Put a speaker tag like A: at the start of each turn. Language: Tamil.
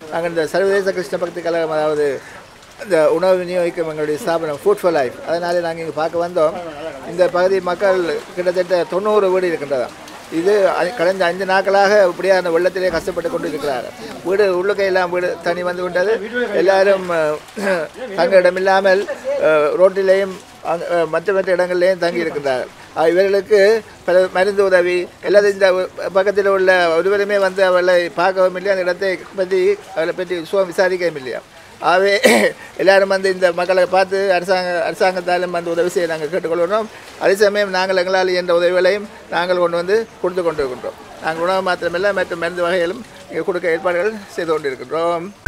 A: நாங்கள் இந்த சர்வதேச கிருஷ்ண பக்தி கழகம் அதாவது இந்த உணவு விநியோகிக்கும் எங்களுடைய ஸ்தாபனம் ஃபுட் ஃபார் லைஃப் அதனாலே நாங்கள் இங்கே பார்க்க வந்தோம் இந்த பகுதி மக்கள் கிட்டத்தட்ட தொண்ணூறு வீடு இருக்கின்றதாம் இது அ- கடந்த அஞ்சு நாட்களாக இப்படியான வெள்ளத்திலே கஷ்டப்பட்டு கொண்டு இருக்கிறார்கள் வீடு உள்ளுக்க எல்லாம் வீடு தண்ணி வந்து விட்டது எல்லாரும் அஹ், தங்க இடமில்லாமல் அஹ், ரோட்டிலேயும் அங்க- அஹ், மற்ற மற்ற இடங்களிலேயும் தங்கி இருக்கின்றார்கள் ஆஹ், இவர்களுக்கு பல மருந்து உதவி எல்லாத்தையும் இந்த பக்கத்தில் உள்ள ஒருவருமே வந்து அவளை பார்க்கவும் இல்லை அந்த இடத்தை பற்றி அவளை பற்றி சுகம் விசாரிக்கவும் இல்லையா ஆகவே எல்லாரும் வந்து இந்த மக்களை பார்த்து அரசாங்க அரசாங்கத்தாலும் வந்து உதவி செய்ய நாங்கள் கேட்டுக்கொள்கிறோம் அதே சமயம் நாங்கள் எங்களால் என்ற உதவிகளையும் நாங்கள் கொண்டு வந்து கொடுத்து கொண்டு இருக்கின்றோம் நாங்கள் உணவு மாத்திரமில்லை மற்ற மருந்து வகைகளும் இங்கே கொடுக்க ஏற்பாடுகள் செய்து கொண்டிருக்கின்றோம்